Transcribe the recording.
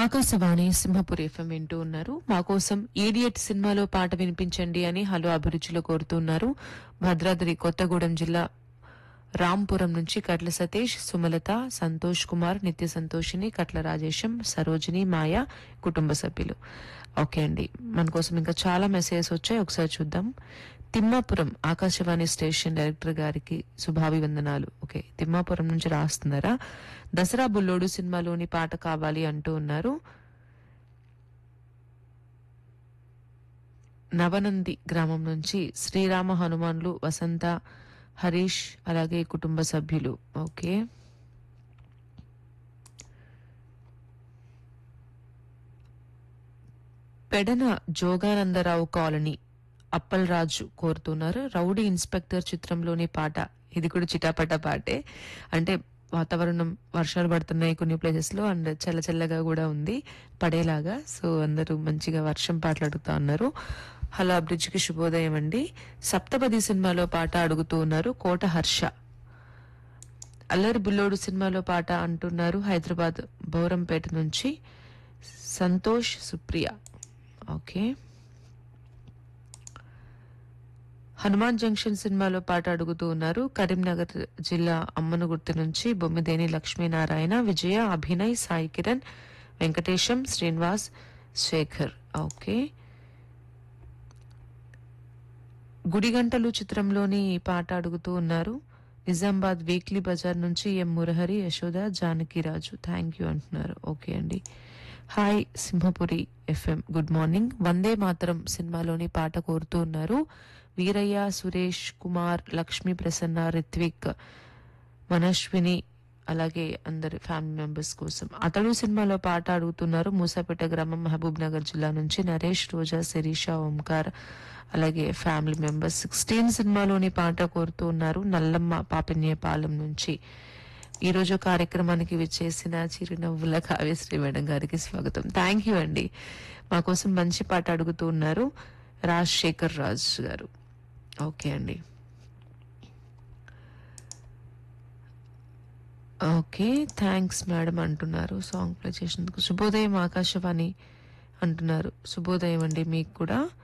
Akashvani Simhapuri FM వింటూ ఉన్నారు మా కోసం ఈడియట్ సినిమాలో పాట వినిపించండి అని హలో అభిరుచిలో కోరుతున్నారు భద్రాద్రి కొత్తగూడెం జిల్లా రాంపురం నుంచి కట్ల సతీష్ సుమలత సంతోష్ కుమార్ నిత్య సంతోషిని కట్ల రాజేశం సరోజిని మాయ కుటుంబ సభ్యులు ఓకే అండి మన కోసం ఇంకా చాలా మెసేజెస్ వచ్చాయి ఒకసారి చూద్దాం తిమ్మాపురం ఆకాశవాణి స్టేషన్ డైరెక్టర్ గారికి శుభాభివందనాలు ఓకే తిమ్మాపురం నుంచి రాస్తున్నారా దసరా బుల్లోడు సినిమాలోని పాట కావాలి అంటూ ఉన్నారు నవనంది గ్రామం నుంచి శ్రీరామ హనుమాన్లు వసంత హరీష్ అలాగే కుటుంబ సభ్యులు ఓకే పెడన జోగానందరావు కాలనీ అప్పల్ రాజు కోరుతున్నారు రౌడీ ఇన్స్పెక్టర్ చిత్రంలోని పాట ఇది కూడా చిటాపట పాటే అంటే వాతావరణం వర్షాలు పడుతున్నాయి కొన్ని ప్లేసెస్ లో అండ్ చల్ల చల్లగా కూడా ఉంది పడేలాగా సో అందరూ మంచిగా వర్షం పాటలు అడుగుతా ఉన్నారు హలో అభిరుచికి శుభోదయం అండి సప్తపది సినిమాలో పాట అడుగుతూ ఉన్నారు కోట హర్ష అల్లరి బుల్లోడు సినిమాలో పాట అంటున్నారు హైదరాబాద్ బౌరంపేట నుంచి సంతోష్ సుప్రియ ఓకే హనుమాన్ జంక్షన్ సినిమాలో పాట అడుగుతూ ఉన్నారు కరీంనగర్ జిల్లా అమ్మనుగుర్తు నుంచి బొమ్మిదేని లక్ష్మీనారాయణ విజయ అభినయ్ సాయి కిరణ్ వెంకటేశం శ్రీనివాస్ శేఖర్ ఓకే గుడిగంటలు చిత్రంలోని ఈ పాట అడుగుతూ ఉన్నారు నిజామాబాద్ వీక్లీ బజార్ నుంచి M Murahari Yashoda Janakiraju thank you అంటున్నారు ఓకే అండి hi Simhapuri FM good morning Vande Mataram సినిమాలోని పాట కోరుతూ ఉన్నారు వీరయ్య సురేష్ కుమార్ లక్ష్మీ ప్రసన్న రిత్విక్ మనశ్విని అలాగే అందరి ఫ్యామిలీ మెంబర్స్ కోసం అతడు సినిమాలో పాట అడుగుతున్నారు మూసాపేట గ్రామం మహబూబ్ నగర్ జిల్లా నుంచి నరేష్ రోజా శిరీష ఓంకార్ అలాగే ఫ్యామిలీ మెంబర్స్ సిక్స్టీన్ సినిమాలోని పాట కోరుతూ ఉన్నారు నల్లమ్మ పాపిన్యపాలెం నుంచి ఈ రోజు కార్యక్రమానికి విచ్చేసిన చిరునవ్వుల కావ్యశ్రీ మేడం గారికి స్వాగతం థ్యాంక్ యూ అండి మా కోసం మంచి పాట అడుగుతూ ఉన్నారు రాజశేఖర్ రాజ్ గారు ఓకే అండి ఓకే థ్యాంక్స్ మేడం అంటున్నారు సాంగ్ ప్లే చేసినందుకు శుభోదయం ఆకాశవాణి అంటున్నారు శుభోదయం అండి మీకు కూడా